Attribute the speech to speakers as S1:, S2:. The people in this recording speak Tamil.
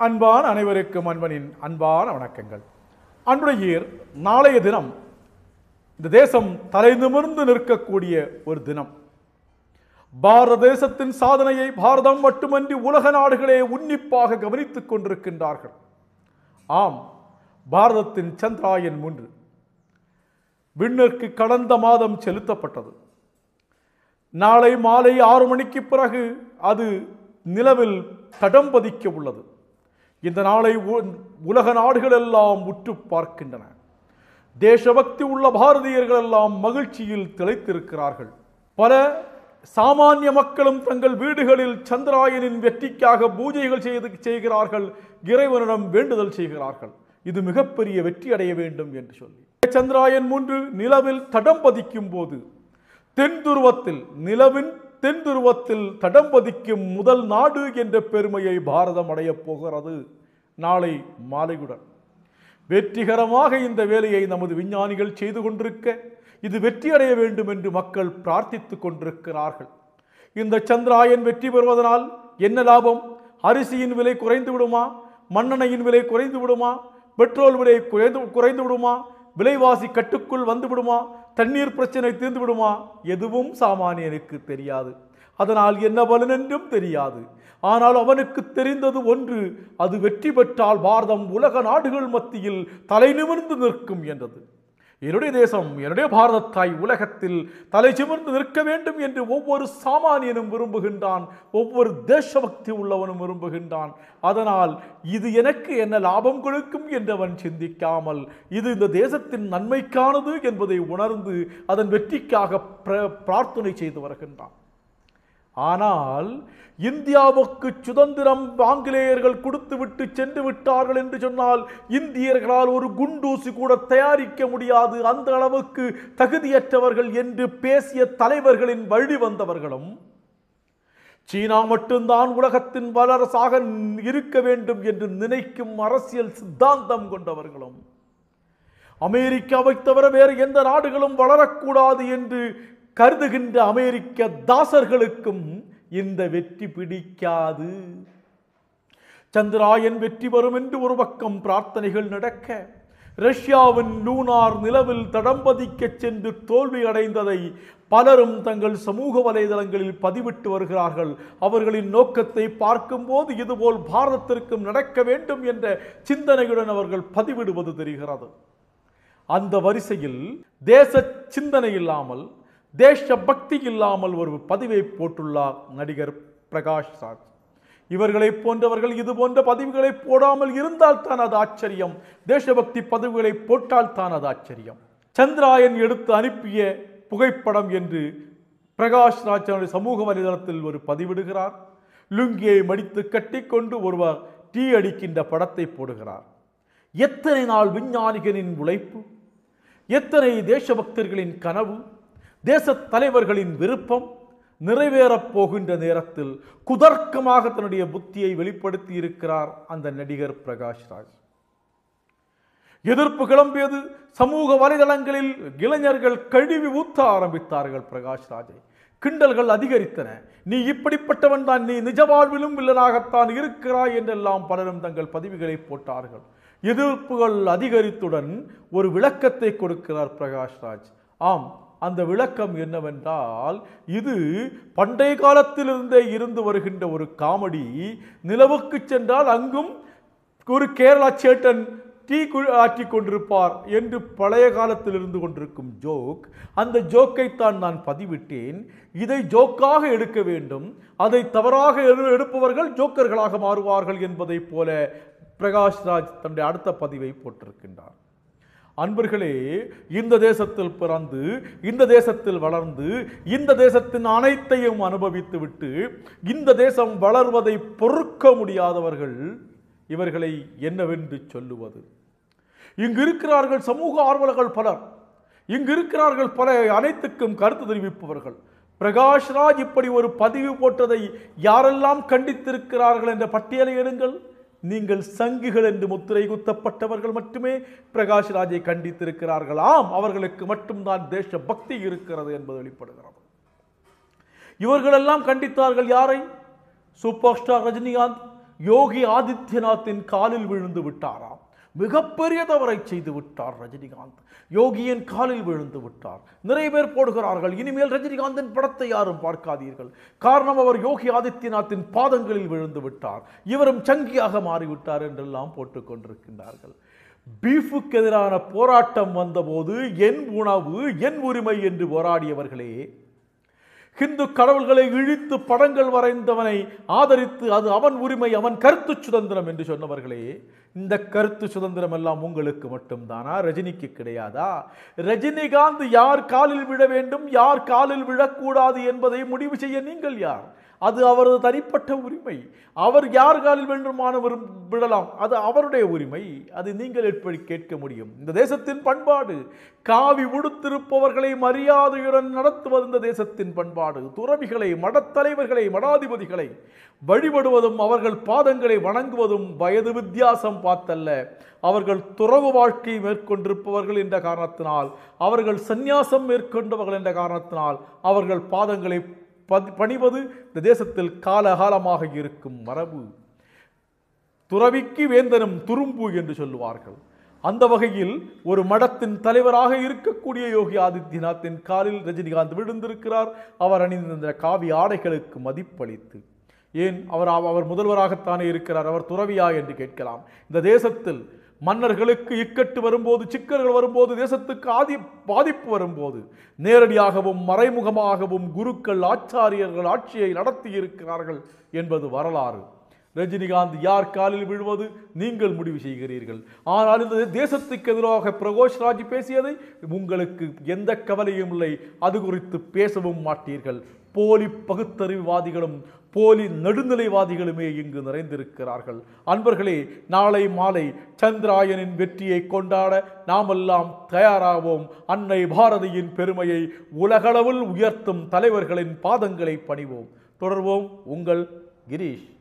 S1: அன்பான அனைவருக்கும் அன்பனின் அன்பான வணக்கங்கள் அன்புடையீர் நாளைய தினம் இந்த தேசம் தலை நிமிர்ந்து நிற்கக்கூடிய ஒரு தினம் பாரத தேசத்தின் சாதனையை பாரதம் மட்டுமன்றி உலக நாடுகளே உன்னிப்பாக கவனித்துக் கொண்டிருக்கின்றார்கள் ஆம் பாரதத்தின் சந்திராயன் மூன்று விண்ணிற்கு கடந்த மாதம் செலுத்தப்பட்டது நாளை மாலை ஆறு மணிக்கு பிறகு அது நிலவில் தடம் பதிக்க உள்ளது இந்த நாளை உ- உலக நாடுகள் எல்லாம் உற்று பார்க்கின்றன தேசபக்தி உள்ள பாரதியர்கள் எல்லாம் மகிழ்ச்சியில் திளைத்திருக்கிறார்கள் பல சாமானிய மக்களும் தங்கள் வீடுகளில் சந்திராயனின் வெற்றிக்காக பூஜைகள் செய்து செய்கிறார்கள் இறைவனிடம் வேண்டுதல் செய்கிறார்கள் இது மிகப்பெரிய வெற்றி அடைய வேண்டும் என்று சொல்லி சந்திராயன் மூன்று நிலவில் தடம் பதிக்கும் போது தென் துருவத்தில் நிலவின் தென் துருவத்தில் தடம் பதிக்கும் முதல் நாடு என்ற பெருமையை பாரதம் அடையப் போகிறது நாளை மாலையுடன் வெற்றிகரமாக இந்த வேலையை நமது விஞ்ஞானிகள் செய்து கொண்டிருக்க இது வெற்றி அடைய வேண்டும் என்று மக்கள் பிரார்த்தித்துக் கொண்டிருக்கிறார்கள் இந்த சந்திராயன் வெற்றி பெறுவதனால் என்ன லாபம் அரிசியின் விலை குறைந்து விடுமா மண்ணெண்ணெயின் விலை குறைந்து விடுமா பெட்ரோல் விலை குறைந்து குறைந்து விடுமா விலைவாசி கட்டுக்குள் வந்து விடுமா தண்ணீர் பிரச்சனை தீர்ந்து விடுமா எதுவும் சாமானியனுக்கு தெரியாது அதனால் என்ன பலன் என்றும் தெரியாது ஆனால் அவனுக்கு தெரிந்தது ஒன்று அது வெற்றி பெற்றால் பாரதம் உலக நாடுகள் மத்தியில் தலை நிமிர்ந்து நிற்கும் என்றது என்னுடைய தேசம் என்னுடைய பாரதத்தாய் உலகத்தில் தலை சிமிர்ந்து நிற்க வேண்டும் என்று ஒவ்வொரு சாமானியனும் விரும்புகின்றான் ஒவ்வொரு தேசபக்தி உள்ளவனும் விரும்புகின்றான் அதனால் இது எனக்கு என்ன லாபம் கொடுக்கும் என்றவன் சிந்திக்காமல் இது இந்த தேசத்தின் நன்மைக்கானது என்பதை உணர்ந்து அதன் வெற்றிக்காக பிர- பிரார்த்தனை செய்து வருகின்றான் ஆனால் இந்தியாவுக்கு சுதந்திரம் ஆங்கிலேயர்கள் கொடுத்துவிட்டு சென்று விட்டார்கள் என்று சொன்னால் இந்தியர்களால் ஒரு குண்டூசி கூட தயாரிக்க முடியாது அந்த அளவுக்கு தகுதியற்றவர்கள் என்று பேசிய தலைவர்களின் வழி வந்தவர்களும் சீனா மட்டும்தான் உலகத்தின் வல்லரசாக இருக்க வேண்டும் என்று நினைக்கும் அரசியல் சித்தாந்தம் கொண்டவர்களும் அமெரிக்காவை தவிர வேறு எந்த நாடுகளும் வளரக்கூடாது என்று கருதுகின்ற அமெரிக்க தாசர்களுக்கும் இந்த வெற்றி பிடிக்காது சந்திராயன் வெற்றி பெறும் என்று ஒரு பக்கம் பிரார்த்தனைகள் நடக்க ரஷ்யாவின் லூனார் நிலவில் தடம் பதிக்கச் சென்று தோல்வி அடைந்ததை பலரும் தங்கள் சமூக வலைதளங்களில் பதிவிட்டு வருகிறார்கள் அவர்களின் நோக்கத்தை பார்க்கும்போது இதுபோல் பாரதத்திற்கும் நடக்க வேண்டும் என்ற சிந்தனையுடன் அவர்கள் பதிவிடுவது தெரிகிறது அந்த வரிசையில் தேச சிந்தனை இல்லாமல் தேச பக்தி இல்லாமல் ஒரு பதிவை போட்டுள்ளார் நடிகர் பிரகாஷ் ராஜ் இவர்களைப் போன்றவர்கள் இது போன்ற பதிவுகளை போடாமல் இருந்தால் தான் அது ஆச்சரியம் தேசபக்தி பதிவுகளை போட்டால் தான் அது ஆச்சரியம் சந்திராயன் எடுத்து அனுப்பிய புகைப்படம் என்று பிரகாஷ் ராஜ் தன்னுடைய சமூக வலைதளத்தில் ஒரு பதிவிடுகிறார் லுங்கியை மடித்து கட்டிக்கொண்டு ஒருவர் டீ அடிக்கின்ற படத்தை போடுகிறார் எத்தனை நாள் விஞ்ஞானிகளின் உழைப்பு எத்தனை தேசபக்தர்களின் கனவு தேசத் தலைவர்களின் விருப்பம் நிறைவேறப் போகின்ற நேரத்தில் குதர்க்கமாக தன்னுடைய புத்தியை வெளிப்படுத்தி இருக்கிறார் அந்த நடிகர் பிரகாஷ் ராஜ் எதிர்ப்பு கிளம்பியது சமூக வலைதளங்களில் இளைஞர்கள் கழுவி ஊத்த ஆரம்பித்தார்கள் பிரகாஷ் ராஜை கிண்டல்கள் அதிகரித்தன நீ இப்படிப்பட்டவன் தான் நீ நிஜ வாழ்விலும் வில்லனாகத்தான் இருக்கிறாய் என்றெல்லாம் பலரும் தங்கள் பதிவுகளை போட்டார்கள் எதிர்ப்புகள் அதிகரித்துடன் ஒரு விளக்கத்தை கொடுக்கிறார் பிரகாஷ் ராஜ் ஆம் அந்த விளக்கம் என்னவென்றால் இது பண்டைய காலத்திலிருந்தே இருந்து வருகின்ற ஒரு காமெடி நிலவுக்கு சென்றால் அங்கும் ஒரு கேரளா சேட்டன் டீ கு- ஆற்றிக் கொண்டிருப்பார் என்று பழைய காலத்தில் இருந்து கொண்டிருக்கும் ஜோக் அந்த ஜோக்கைத்தான் நான் பதிவிட்டேன் இதை ஜோக்காக எடுக்க வேண்டும் அதை தவறாக எடு- எடுப்பவர்கள் ஜோக்கர்களாக மாறுவார்கள் என்பதைப் போல பிரகாஷ் ராஜ் தன்னுடைய அடுத்த பதிவை போட்டிருக்கின்றார் அன்பர்களே இந்த தேசத்தில் பிறந்து இந்த தேசத்தில் வளர்ந்து இந்த தேசத்தின் அனைத்தையும் அனுபவித்துவிட்டு இந்த தேசம் வளர்வதை பொறுக்க முடியாதவர்கள் இவர்களை என்னவென்று சொல்லுவது இங்கு இருக்கிறார்கள் சமூக ஆர்வலர்கள் பலர் இங்கு இருக்கிறார்கள் பல அனைத்துக்கும் கருத்து தெரிவிப்பவர்கள் பிரகாஷ் ராஜ் இப்படி ஒரு பதிவு போட்டதை யாரெல்லாம் கண்டித்திருக்கிறார்கள் என்ற பட்டியலை எடுங்கள் நீங்கள் சங்குகள் என்று முத்திரை குத்தப்பட்டவர்கள் மட்டுமே பிரகாஷ் ராஜை கண்டித்திருக்கிறார்கள் ஆம் அவர்களுக்கு மட்டும்தான் தேச பக்தி இருக்கிறது என்பது வெளிப்படுகிறது இவர்களெல்லாம் கண்டித்தார்கள் யாரை சூப்பர் ஸ்டார் ரஜினிகாந்த் யோகி ஆதித்யநாத்தின் காலில் விழுந்து விட்டாராம் மிகப்பெரிய தவறை செய்து விட்டார் ரஜினிகாந்த் யோகியின் காலில் விழுந்து விட்டார் நிறைய பேர் போடுகிறார்கள் இனிமேல் ரஜினிகாந்தின் படத்தை யாரும் பார்க்காதீர்கள் காரணம் அவர் யோகி ஆதித்யநாத்தின் பாதங்களில் விழுந்து விட்டார் இவரும் சங்கியாக மாறிவிட்டார் என்றெல்லாம் போட்டுக் கொண்டிருக்கின்றார்கள் பீஃபுக்கு எதிரான போராட்டம் வந்தபோது என் உணவு என் உரிமை என்று போராடியவர்களே ஹிந்து கடவுள்களை இழித்து படங்கள் வரைந்தவனை ஆதரித்து அது அவன் உரிமை அவன் கருத்து சுதந்திரம் என்று சொன்னவர்களே இந்த கருத்து சுதந்திரம் எல்லாம் உங்களுக்கு மட்டும்தானா ரஜினிக்கு கிடையாதா ரஜினிகாந்த் யார் காலில் விழ வேண்டும் யார் காலில் விழக்கூடாது என்பதை முடிவு செய்ய நீங்கள் யார் அது அவரது தனிப்பட்ட உரிமை அவர் யார் காலில் வேண்டுமான விரும்- விடலாம் அது அவருடைய உரிமை அது நீங்கள் எப்படி கேட்க முடியும் இந்த தேசத்தின் பண்பாடு காவி உடுத்திருப்பவர்களை மரியாதையுடன் நடத்துவது இந்த தேசத்தின் பண்பாடு துறவிகளை மடத்தலைவர்களை மடாதிபதிகளை வழிபடுவதும் அவர்கள் பாதங்களை வணங்குவதும் வயது வித்தியாசம் பார்த்தல்ல அவர்கள் துறவு வாழ்க்கை மேற்கொண்டிருப்பவர்கள் என்ற காரணத்தினால் அவர்கள் சந்நியாசம் மேற்கொண்டவர்கள் என்ற காரணத்தினால் அவர்கள் பாதங்களை பதி- பணிவது இந்த தேசத்தில் காலகாலமாக இருக்கும் மரபு துறவிக்கு வேந்தனும் துரும்பு என்று சொல்லுவார்கள் அந்த வகையில் ஒரு மடத்தின் தலைவராக இருக்கக்கூடிய யோகி ஆதித்யநாத்தின் காலில் ரஜினிகாந்த் விழுந்திருக்கிறார் அவர் அணிந்திருந்த காவி ஆடைகளுக்கு மதிப்பளித்து ஏன் அவர் அவர் முதல்வராகத்தானே இருக்கிறார் அவர் துறவியா என்று கேட்கலாம் இந்த தேசத்தில் மன்னர்களுக்கு இக்கட்டு வரும்போது சிக்கல்கள் வரும்போது தேசத்துக்கு ஆதி பாதிப்பு வரும்போது நேரடியாகவும் மறைமுகமாகவும் குருக்கள் ஆச்சாரியர்கள் ஆட்சியை நடத்தி இருக்கிறார்கள் என்பது வரலாறு ரஜினிகாந்த் யார் காலில் விழுவது நீங்கள் முடிவு செய்கிறீர்கள் ஆனால் இந்த தேசத்துக்கு எதிராக பிரகோஷ் ராஜ் பேசியதை உங்களுக்கு எந்த கவலையும் இல்லை அது குறித்து பேசவும் மாட்டீர்கள் போலி பகுத்தறிவுவாதிகளும் போலி நடுநிலைவாதிகளுமே இங்கு நிறைந்திருக்கிறார்கள் அன்பர்களே நாளை மாலை சந்திராயனின் வெற்றியை கொண்டாட நாமெல்லாம் தயாராவோம் அன்னை பாரதியின் பெருமையை உலகளவில் உயர்த்தும் தலைவர்களின் பாதங்களை பணிவோம் தொடர்வோம் உங்கள் கிரீஷ்